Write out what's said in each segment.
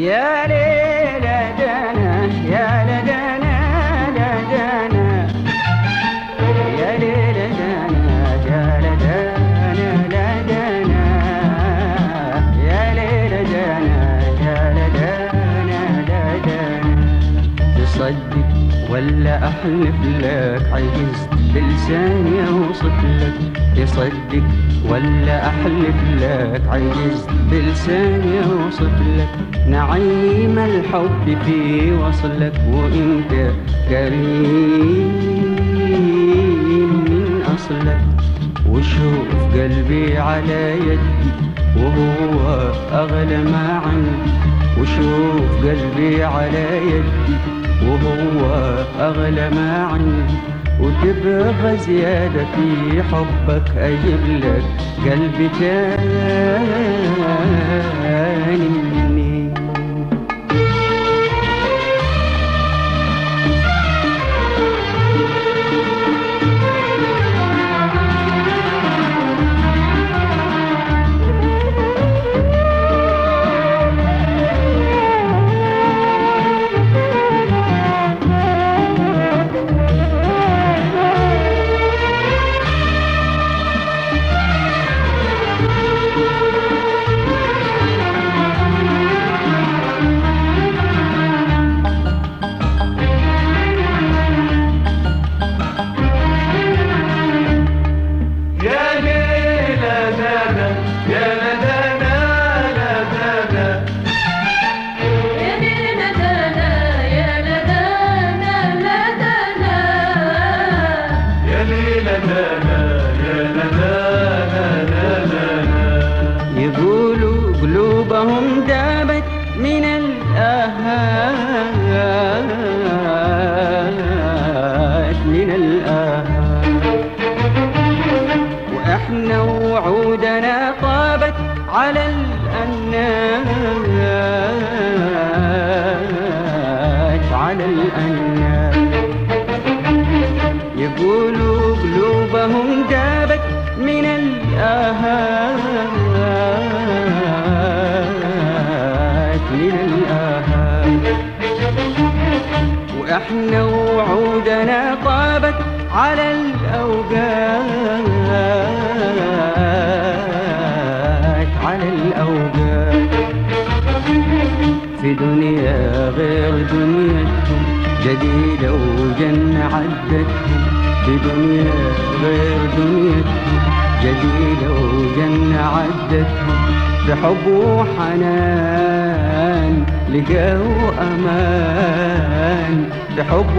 يا ليل دنا يا لدنا لدنا يا ليل دنا يا لدنا لدنا يا ليل دنا يا لدنا لدنا تصدق ولا احلف لك عجزت بلساني اوصف لك تصدق ولا احلف لك عجزت بلساني اوصف لك نعيم الحب في وصلك وانت كريم من اصلك وشوف قلبي على يدي وهو اغلى ما عندي وشوف قلبي على يدي وهو أغلى ما عندي وتبغى زيادة في حبك أجيب لك قلبي تاني مني يا ليل دانا يا لدانا لدانا يا لدانا يا لدانا لدانا يا ليل دانا يا لدانا لدانا يقولوا قلوبهم دابت من الآهات من الآهات وإحنا وعودنا طابت على الأنات على الأنات يقولوا قلوبهم دابت من الآهات من الآهات وإحنا وعودنا طابت على الأوقات على الأوقات في دنيا غير دنيتهم جديدة وجنة عدتهم في دنيا غير دنيتهم جديدة وجنة عدتهم بحب وحنان لقوا أمان بحب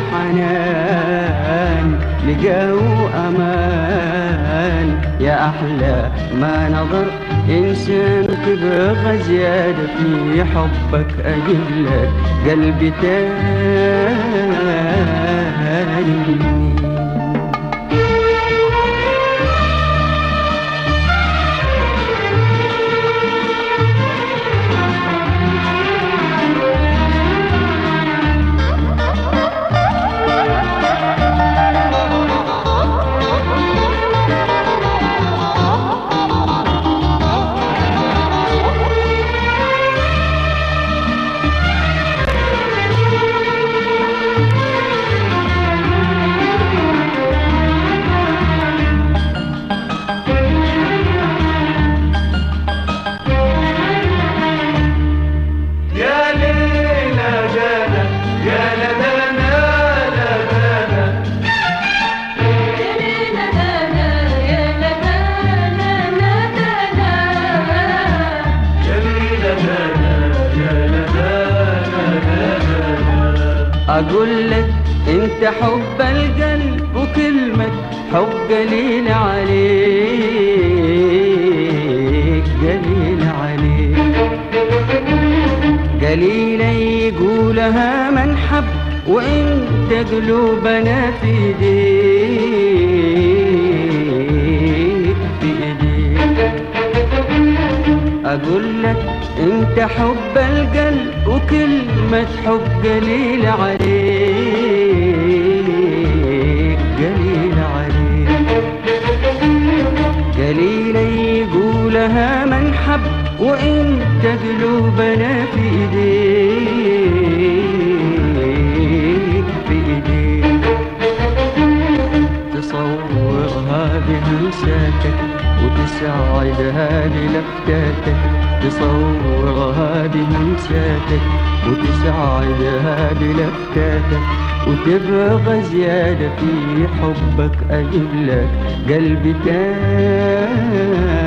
وحنان لقوا أمان يا أحلى ما نظر إنسان تبغى زيادة في حبك أجيب لك قلبي تاني يا ليل دانا يا لدانا لدانا يا لدانا يا لدانا لدانا يا ليل دانا يا لدانا لدانا أقول لك أنت حب القلب وكلمة حب قليل عليك قليل عليك قليلة يقولها من حب وانت قلوبنا في ايديك في ايديك اقول لك انت حب القلب وكلمة حب قليل عليك قليل عليك قليلة يقولها من حب تتعب وانت قلوبنا في ايديك في ايديك تصورها بهمساتك وتسعدها بلفتاتك تصورها بهمساتك وتسعدها بلفتاتك وتبغى زيادة في حبك أجيب لك قلبي تاني